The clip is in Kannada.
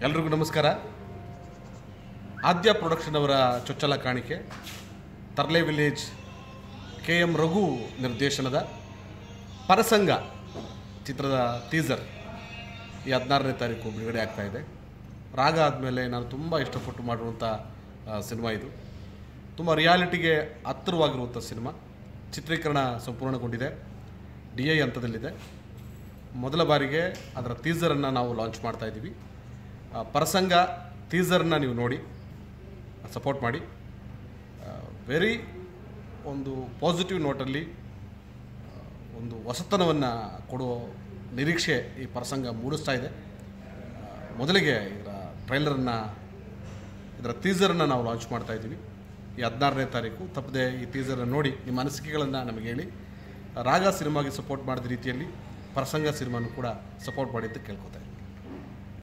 ಎಲ್ರಿಗೂ ನಮಸ್ಕಾರ ಆದ್ಯ ಪ್ರೊಡಕ್ಷನ್ ಅವರ ಚೊಚ್ಚಲ ಕಾಣಿಕೆ Tharle village K M Raghu ನಿರ್ದೇಶನದ ಪರಸಂಗ ಚಿತ್ರದ ಟೀಸರ್ ಈ ಹದಿನಾರನೇ ತಾರೀಕು ಬಿಡುಗಡೆ ಆಗ್ತಾ ಇದೆ ರಾಗ ಆದಮೇಲೆ ನಾನು ತುಂಬ ಇಷ್ಟಪಟ್ಟು ಮಾಡಿರುವಂಥ ಆ, ಸಿನಿಮಾ ಇದು ತುಂಬ ರಿಯಾಲಿಟಿಗೆ ಹತ್ತಿರವಾಗಿರುವಂಥ ಸಿನಿಮಾ ಚಿತ್ರೀಕರಣ ಸಂಪೂರ್ಣಗೊಂಡಿದೆ ಡಿ ಐ ಹಂತದಲ್ಲಿದೆ ಮೊದಲ ಬಾರಿಗೆ ಅದರ ಟೀಸರನ್ನು ನಾವು ಲಾಂಚ್ ಮಾಡ್ತಾ ಇದ್ದೀವಿ ಆ, ಪರಸಂಗ ಟೀಸರ್ನ ನೀವು ನೋಡಿ ಸಪೋರ್ಟ್ ಮಾಡಿ ವೆರಿ ಒಂದು ಪಾಸಿಟಿವ್ ನೋಟಲ್ಲಿ ಆ, ಒಂದು ಹೊಸತನವನ್ನು ಕೊಡುವ ನಿರೀಕ್ಷೆ ಈ ಪ್ರಸಂಗ ಮೂಡಿಸ್ತಾ ಇದೆ ಆ, ಮೊದಲಿಗೆ ಇದರ ಟ್ರೈಲರನ್ನು ಇದರ ಟೀಸರನ್ನು ನಾವು ಲಾಂಚ್ ಮಾಡ್ತಾ ಇದ್ದೀವಿ ಈ ಹದಿನಾರನೇ ತಾರೀಕು ತಪ್ಪದೆ ಈ ಟೀಸರನ್ನು ನೋಡಿ ನಿಮ್ಮ ಅನಿಸಿಕೆಗಳನ್ನು ನಮಗೆ ಹೇಳಿ ರಾಗ ಸಿನಿಮಾಗೆ ಸಪೋರ್ಟ್ ಮಾಡಿದ ರೀತಿಯಲ್ಲಿ ಪ್ರಸಂಗ ಸಿನಿಮಾನು ಕೂಡ ಸಪೋರ್ಟ್ ಮಾಡಿ ಅಂತ ಕೇಳ್ಕೊತಾ ಇದ್ದೀನಿ